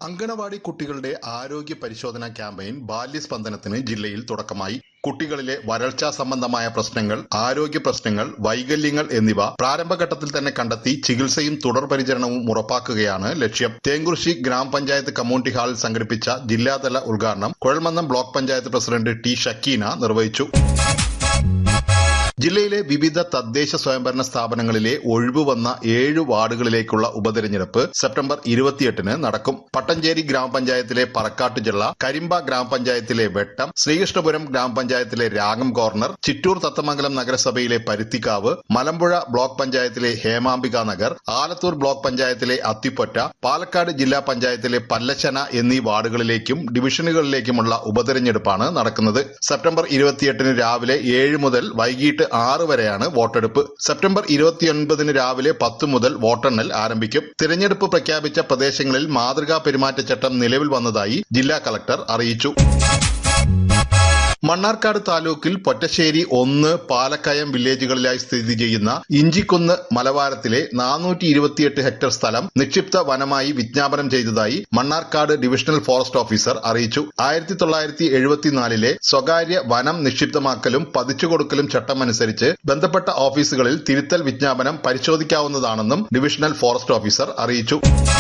അങ്കണവാടി കുട്ടികളുടെ ആരോഗ്യ പരിശോധനാ ക്യാമ്പയിൻ ബാല്യസ്പന്ദനത്തിന് ജില്ലയിൽ തുടക്കമായി കുട്ടികളിലെ വരൾച്ചാ സംബന്ധമായ പ്രശ്നങ്ങൾ ആരോഗ്യ പ്രശ്നങ്ങൾ വൈകല്യങ്ങൾ എന്നിവ പ്രാരംഭഘട്ടത്തിൽ തന്നെ കണ്ടെത്തി ചികിത്സയും തുടർ പരിചരണവും ഉറപ്പാക്കുകയാണ് ലക്ഷ്യം തേങ്കുറിശി ഗ്രാമപഞ്ചായത്ത് കമ്മ്യൂണിറ്റി ഹാളിൽ സംഘടിപ്പിച്ച ജില്ലാതല ഉദ്ഘാടനം Kuzhalmannam block panchayat president T Shakeena നിർവഹിച്ചു ജില്ലയിലെ വിവിധ തദ്ദേശ സ്വയംഭരണ സ്ഥാപനങ്ങളിലെ ഒഴിവ് വന്ന ഏഴ് വാർഡുകളിലേക്കുള്ള ഉപതെരഞ്ഞെടുപ്പ് സെപ്റ്റംബർ ഇരുപത്തിയെട്ടിന് നടക്കും പട്ടഞ്ചേരി ഗ്രാമപഞ്ചായത്തിലെ പറക്കാട്ടുചിള്ള കരിമ്പ ഗ്രാമപഞ്ചായത്തിലെ വെട്ടം ശ്രീകൃഷ്ണപുരം ഗ്രാമപഞ്ചായത്തിലെ രാഗം കോർണർ ചിറ്റൂർ തത്തമംഗലം നഗരസഭയിലെ പരുത്തിക്കാവ് മലമ്പുഴ ബ്ലോക്ക് പഞ്ചായത്തിലെ ഹേമാംബിക നഗർ ആലത്തൂർ ബ്ലോക്ക് പഞ്ചായത്തിലെ അത്തിപ്പൊറ്റ പാലക്കാട് ജില്ലാ പഞ്ചായത്തിലെ പല്ലശന എന്നീ വാർഡുകളിലേക്കും ഡിവിഷനുകളിലേക്കുമുള്ള ഉപതെരഞ്ഞെടുപ്പാണ് നടക്കുന്നത് സെപ്റ്റംബർ ഇരുപത്തിയെട്ടിന് രാവിലെ ഏഴ് മുതൽ വൈകിട്ട് ആറ് വരെയാണ് വോട്ടെടുപ്പ് സെപ്റ്റംബർ ഇരുപത്തിയൊൻപതിന് രാവിലെ പത്ത് മുതൽ വോട്ടെണ്ണൽ ആരംഭിക്കും തിരഞ്ഞെടുപ്പ് പ്രഖ്യാപിച്ച പ്രദേശങ്ങളിൽ മാതൃകാ പെരുമാറ്റച്ചട്ടം നിലവിൽ വന്നതായി ജില്ലാ കളക്ടർ അറിയിച്ചു മണ്ണാർക്കാട് താലൂക്കിൽ പൊറ്റശ്ശേരി ഒന്ന് പാലക്കയം വില്ലേജുകളിലായി സ്ഥിതി ചെയ്യുന്ന ഇഞ്ചിക്കുന്ന് മലവാരത്തിലെ നാനൂറ്റി ഇരുപത്തിയെട്ട് ഹെക്ടർ സ്ഥലം നിക്ഷിപ്ത വനമായി വിജ്ഞാപനം ചെയ്തതായി മണ്ണാർക്കാട് ഡിവിഷണൽ ഫോറസ്റ്റ് ഓഫീസർ അറിയിച്ചു ആയിരത്തി തൊള്ളായിരത്തി എഴുപത്തിനാലിലെ സ്വകാര്യ വനം നിക്ഷിപ്തമാക്കലും പതിച്ചുകൊടുക്കലും ചട്ടമനുസരിച്ച് ബന്ധപ്പെട്ട ഓഫീസുകളിൽ തിരുത്തൽ വിജ്ഞാപനം പരിശോധിക്കാവുന്നതാണെന്നും ഡിവിഷണൽ ഫോറസ്റ്റ് ഓഫീസർ അറിയിച്ചു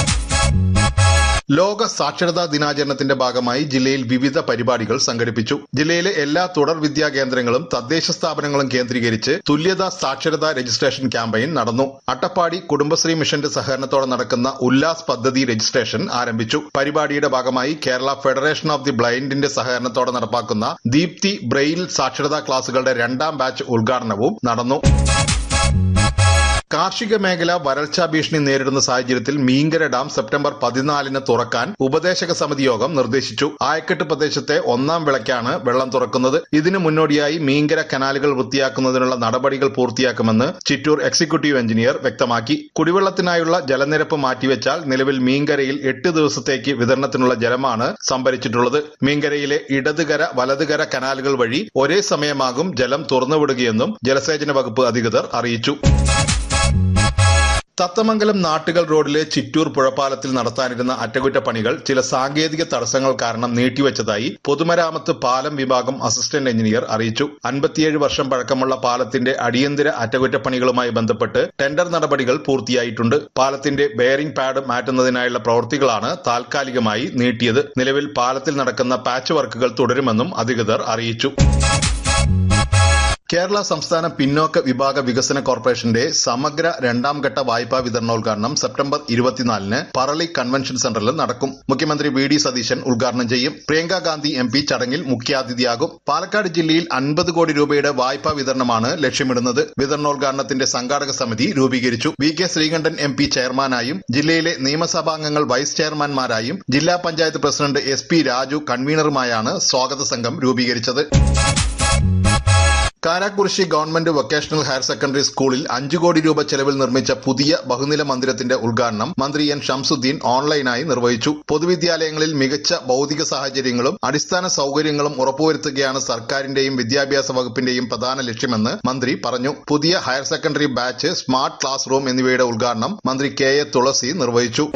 ലോക സാക്ഷരതാ ദിനാചരണത്തിന്റെ ഭാഗമായി ജില്ലയിൽ വിവിധ പരിപാടികൾ സംഘടിപ്പിച്ചു ജില്ലയിലെ എല്ലാ തുടർ വിദ്യാ കേന്ദ്രങ്ങളും തദ്ദേശ സ്ഥാപനങ്ങളും കേന്ദ്രീകരിച്ച് തുല്യതാ സാക്ഷരതാ രജിസ്ട്രേഷൻ ക്യാമ്പയിൻ നടന്നു അട്ടപ്പാടി കുടുംബശ്രീ മിഷന്റെ സഹകരണത്തോടെ നടക്കുന്ന ഉല്ലാസ് പദ്ധതി രജിസ്ട്രേഷൻ ആരംഭിച്ചു പരിപാടിയുടെ ഭാഗമായി കേരള ഫെഡറേഷൻ ഓഫ് ദി ബ്ലൈൻഡിന്റെ സഹകരണത്തോടെ നടപ്പാക്കുന്ന ദീപ്തി ബ്രെയിൽ സാക്ഷരതാ ക്ലാസുകളുടെ രണ്ടാം ബാച്ച് ഉദ്ഘാടനവും നടന്നു കാർഷിക മേഖല വരൾച്ചാ ഭീഷണി നേരിടുന്ന സാഹചര്യത്തിൽ മീങ്കര ഡാം സെപ്റ്റംബർ പതിനാലിന് തുറക്കാൻ ഉപദേശക സമിതി യോഗം നിർദ്ദേശിച്ചു ആയക്കെട്ട് പ്രദേശത്തെ ഒന്നാം വിളയ്ക്കാണ് വെള്ളം തുറക്കുന്നത് ഇതിനു മുന്നോടിയായി മീങ്കര കനാലുകൾ വൃത്തിയാക്കുന്നതിനുള്ള നടപടികൾ പൂർത്തിയാക്കുമെന്ന് ചിറ്റൂർ എക്സിക്യൂട്ടീവ് എഞ്ചിനീയർ വ്യക്തമാക്കി കുടിവെള്ളത്തിനായുള്ള ജലനിരപ്പ് മാറ്റിവെച്ചാൽ നിലവിൽ മീങ്കരയിൽ എട്ട് ദിവസത്തേക്ക് വിതരണത്തിനുള്ള ജലമാണ് സംഭരിച്ചിട്ടുള്ളത് മീങ്കരയിലെ ഇടതുകര വലതുകര കനാലുകൾ വഴി ഒരേ സമയമാകും ജലം തുറന്നുവിടുകയെന്നും ജലസേചന വകുപ്പ് അധികൃതർ അറിയിച്ചു തത്തമംഗലം നാട്ടുകൾ റോഡിലെ ചിറ്റൂർ പുഴപ്പാലത്തിൽ നടത്താനിരുന്ന അറ്റകുറ്റപ്പണികൾ ചില സാങ്കേതിക തടസ്സങ്ങൾ കാരണം നീട്ടിവെച്ചതായി പൊതുമരാമത്ത് പാലം വിഭാഗം അസിസ്റ്റന്റ് എഞ്ചിനീയർ അറിയിച്ചു അൻപത്തിയേഴ് വർഷം പഴക്കമുള്ള പാലത്തിന്റെ അടിയന്തര അറ്റകുറ്റപ്പണികളുമായി ബന്ധപ്പെട്ട് ടെൻഡർ നടപടികൾ പൂർത്തിയായിട്ടുണ്ട് പാലത്തിന്റെ ബെയറിംഗ് പാഡ് മാറ്റുന്നതിനായുള്ള പ്രവൃത്തികളാണ് താൽക്കാലികമായി നീട്ടിയത് നിലവിൽ പാലത്തിൽ നടക്കുന്ന പാച്ച് വർക്കുകൾ തുടരുമെന്നും അധികൃതർ അറിയിച്ചു കേരള സംസ്ഥാന പിന്നോക്ക വിഭാഗ വികസന കോർപ്പറേഷന്റെ സമഗ്ര രണ്ടാം ഘട്ട വായ്പാ വിതരണോദ്ഘാടനം സെപ്റ്റംബർ ഇരുപത്തിനാലിന് പറളി കൺവെൻഷൻ സെന്ററിൽ നടക്കും മുഖ്യമന്ത്രി വി ഡി സതീശൻ ഉദ്ഘാടനം ചെയ്യും പ്രിയങ്ക ഗാന്ധി എം പി ചടങ്ങിൽ മുഖ്യാതിഥിയാകും പാലക്കാട് ജില്ലയിൽ അൻപത് കോടി രൂപയുടെ വായ്പാ വിതരണമാണ് ലക്ഷ്യമിടുന്നത് വിതരണോദ്ഘാടനത്തിന്റെ സംഘാടക സമിതി രൂപീകരിച്ചു V K Sreekandan M P ചെയർമാനായും ജില്ലയിലെ നിയമസഭാംഗങ്ങൾ വൈസ് ചെയർമാൻമാരായും ജില്ലാ panchayat president S P Raju കൺവീനറുമായാണ് സ്വാഗത സംഘം രൂപീകരിച്ചത് Karakurissi government vocational higher secondary സ്കൂളിൽ അഞ്ചു കോടി രൂപ ചെലവിൽ നിർമ്മിച്ച പുതിയ ബഹുനില മന്ദിരത്തിന്റെ ഉദ്ഘാടനം മന്ത്രി എൻ ഷംസുദ്ദീൻ ഓൺലൈനായി നിർവഹിച്ചു പൊതുവിദ്യാലയങ്ങളിൽ മികച്ച ഭൌതിക സാഹചര്യങ്ങളും അടിസ്ഥാന സൌകര്യങ്ങളും ഉറപ്പുവരുത്തുകയാണ് സർക്കാരിന്റെയും വിദ്യാഭ്യാസ വകുപ്പിന്റെയും പ്രധാന ലക്ഷ്യമെന്ന് മന്ത്രി പറഞ്ഞു പുതിയ higher secondary batch smart class room എന്നിവയുടെ ഉദ്ഘാടനം മന്ത്രി കെ എ തുളസി നിർവഹിച്ചു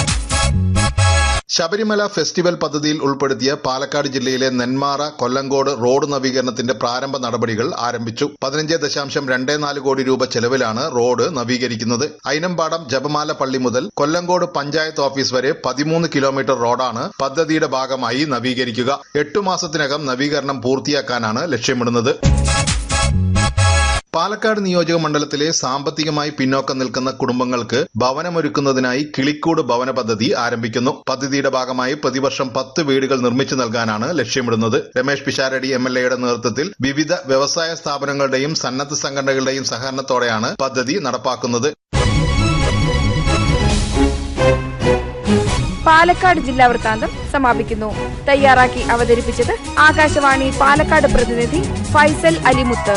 ശബരിമല ഫെസ്റ്റിവൽ പദ്ധതിയിൽ ഉൾപ്പെടുത്തിയ പാലക്കാട് ജില്ലയിലെ നെന്മാറ കൊല്ലങ്കോട് റോഡ് നവീകരണത്തിന്റെ പ്രാരംഭ നടപടികൾ ആരംഭിച്ചു പതിനഞ്ച് ദശാംശം രണ്ടേ നാല് കോടി രൂപ ചെലവിലാണ് റോഡ് നവീകരിക്കുന്നത് അയിനമ്പാടം ജപമാല പള്ളി മുതൽ കൊല്ലങ്കോട് പഞ്ചായത്ത് ഓഫീസ് വരെ പതിമൂന്ന് കിലോമീറ്റർ റോഡാണ് പദ്ധതിയുടെ ഭാഗമായി നവീകരിക്കുക എട്ടു മാസത്തിനകം നവീകരണം പൂർത്തിയാക്കാനാണ് ലക്ഷ്യമിടുന്നത് പാലക്കാട് നിയോജക മണ്ഡലത്തിലെ സാമ്പത്തികമായി പിന്നോക്കം നിൽക്കുന്ന കുടുംബങ്ങൾക്ക് ഭവനമൊരുക്കുന്നതിനായി കിളിക്കൂട് ഭവന പദ്ധതി ആരംഭിക്കുന്നു പദ്ധതിയുടെ ഭാഗമായി പ്രതിവർഷം പത്ത് വീടുകൾ നിർമ്മിച്ചു നൽകാനാണ് ലക്ഷ്യമിടുന്നത് രമേശ് പിഷാരടി എം എൽ എയുടെ നേതൃത്വത്തിൽ വിവിധ വ്യവസായ സ്ഥാപനങ്ങളുടെയും സന്നദ്ധ സംഘടനകളുടെയും സഹകരണത്തോടെയാണ് പദ്ധതി നടപ്പാക്കുന്നത് പാലക്കാട് ജില്ലാ വൃത്താന്തം സമാപിക്കുന്നു തയ്യാറാക്കി അവതരിപ്പിച്ചത് ആകാശവാണി പാലക്കാട് പ്രതിനിധി ഫൈസൽ അലിമുത്ത്